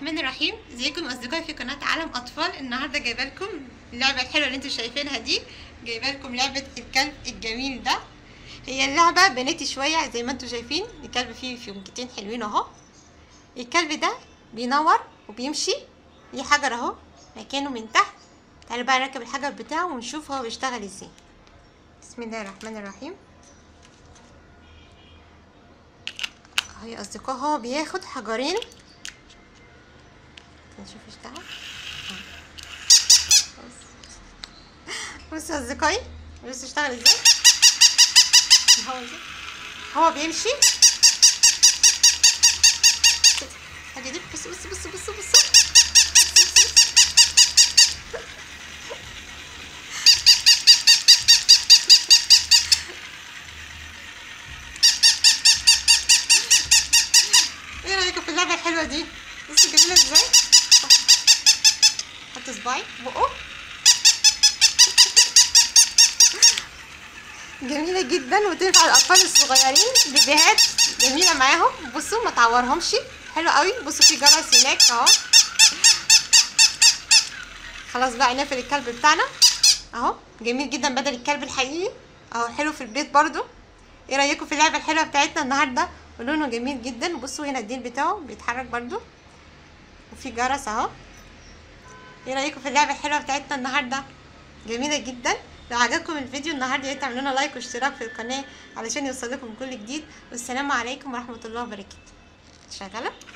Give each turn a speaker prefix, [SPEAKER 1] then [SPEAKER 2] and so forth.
[SPEAKER 1] الرحمن الرحيم ازيكم اصدقائي في قناه عالم اطفال النهارده جايبه لكم اللعبه الحلوه اللي انتم شايفينها دي جايبه لكم لعبه الكلب الجميل ده هي اللعبه بناتي شويه زي ما انتم شايفين الكلب فيه فيونكتين حلوين اهو الكلب ده بينور وبيمشي ليه حجر اهو مكانه من تحت تعالوا بقى نركب الحجر بتاعه ونشوف هو بيشتغل ازاي بسم الله الرحمن الرحيم اهو يا اصدقاء هو بياخد حجرين نشوف اشتغل بصوا يا اصدقائي بصوا اشتغل ازاي هو ازاي هو بيمشي ادي دي بص بص بص بص بص ايه رايكم في اللعبه الحلوه دي بصوا جميله ازاي حط صباعي بقه جميلة جدا وتنفع الأطفال الصغيرين بيبيهات جميلة معاهم بصوا ما تعورهمش حلو قوي بصوا في جرس هناك اهو خلاص بقى نقفل الكلب بتاعنا اهو جميل جدا بدل الكلب الحقيقي اهو حلو في البيت برضو ايه رأيكم في اللعبة الحلوة بتاعتنا النهاردة ولونه جميل جدا بصوا هنا الديل بتاعه بيتحرك برضو وفي جرس اهو ايه رايكم في اللعبه الحلوه بتاعتنا النهارده جميله جدا لو عجبكم الفيديو النهارده يا ريت تعملوا لنا لايك واشتراك في القناه علشان يوصلكم كل جديد والسلام عليكم ورحمه الله وبركاته شغاله